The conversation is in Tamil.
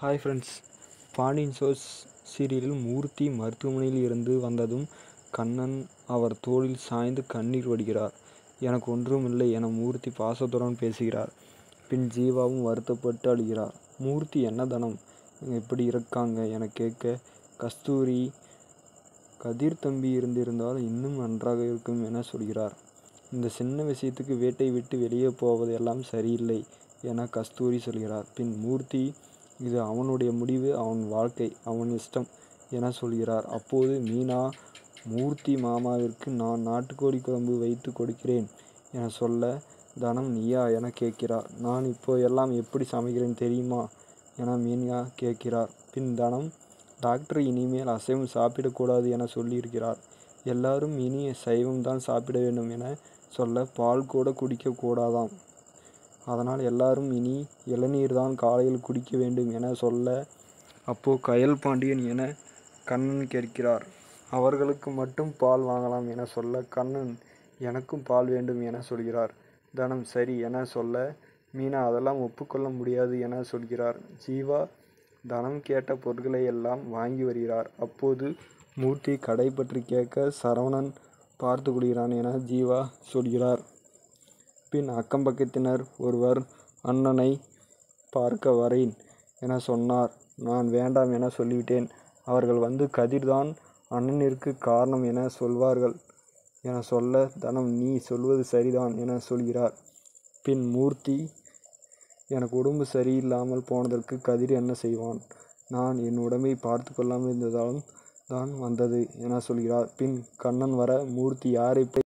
ஹாய் ஃப்ரெண்ட்ஸ் பாண்டியன் ஸ்டோர்ஸ் சீரியலில் மூர்த்தி மருத்துவமனையில் இருந்து வந்ததும் கண்ணன் அவர் தோளில் சாய்ந்து கண்ணீர் வடிக்கிறார் எனக்கு ஒன்றுமில்லை என மூர்த்தி பாசத்துடன் பேசுகிறார் பின் ஜீவாவும் வருத்தப்பட்டு அழுகிறார் மூர்த்தி என்ன தனம் இப்படி இருக்காங்க என கேட்க கஸ்தூரி கதிர் தம்பி இருந்திருந்தால் இன்னும் நன்றாக இருக்கும் என சொல்கிறார் இந்த சின்ன விஷயத்துக்கு வீட்டை விட்டு வெளியே போவது எல்லாம் சரியில்லை என கஸ்தூரி சொல்கிறார் பின் மூர்த்தி இது அவனுடைய முடிவு அவன் வாழ்க்கை அவன் இஷ்டம் என சொல்கிறார் அப்போது மீனா மூர்த்தி மாமாவிற்கு நான் நாட்டுக்கோழி குழம்பு வைத்து கொடுக்கிறேன் என சொல்ல தனம் நீயா என கேட்கிறார் நான் இப்போ எல்லாம் எப்படி சமைக்கிறேன் தெரியுமா என மீனா கேட்கிறார் பின் தனம் டாக்டர் இனிமேல் அசைவம் சாப்பிடக்கூடாது என சொல்லியிருக்கிறார் எல்லாரும் இனி சைவம் தான் சாப்பிட வேண்டும் என சொல்ல பால் கூட குடிக்க கூடாதாம் அதனால் எல்லாரும் இனி இளநீர் தான் காலையில் குடிக்க வேண்டும் என சொல்ல அப்போ கயல் பாண்டியன் என கண்ணன் கேட்கிறார் அவர்களுக்கு மட்டும் பால் வாங்கலாம் என சொல்ல கண்ணன் எனக்கும் பால் வேண்டும் என சொல்கிறார் தனம் சரி என சொல்ல மீனா அதெல்லாம் ஒப்புக்கொள்ள முடியாது என சொல்கிறார் ஜீவா தனம் கேட்ட பொருட்களை எல்லாம் வாங்கி வருகிறார் அப்போது மூர்த்தி கடை பற்றி கேட்க சரவணன் பார்த்து கொள்கிறான் என ஜீவா சொல்கிறார் பின் அக்கம் பக்கத்தினர் ஒருவர் அண்ணனை பார்க்க வரேன் என சொன்னார் நான் வேண்டாம் என சொல்லிவிட்டேன் அவர்கள் வந்து கதிர்தான் அண்ணனிற்கு காரணம் என சொல்வார்கள் என சொல்ல தனம் நீ சொல்வது சரிதான் என சொல்கிறார் பின் மூர்த்தி எனக்கு உடம்பு சரியில்லாமல் போனதற்கு கதிர் என்ன செய்வான் நான் என் உடம்பை பார்த்து கொள்ளாமல் இருந்ததாலும் தான் வந்தது என சொல்கிறார் பின் கண்ணன் வர மூர்த்தி யாரை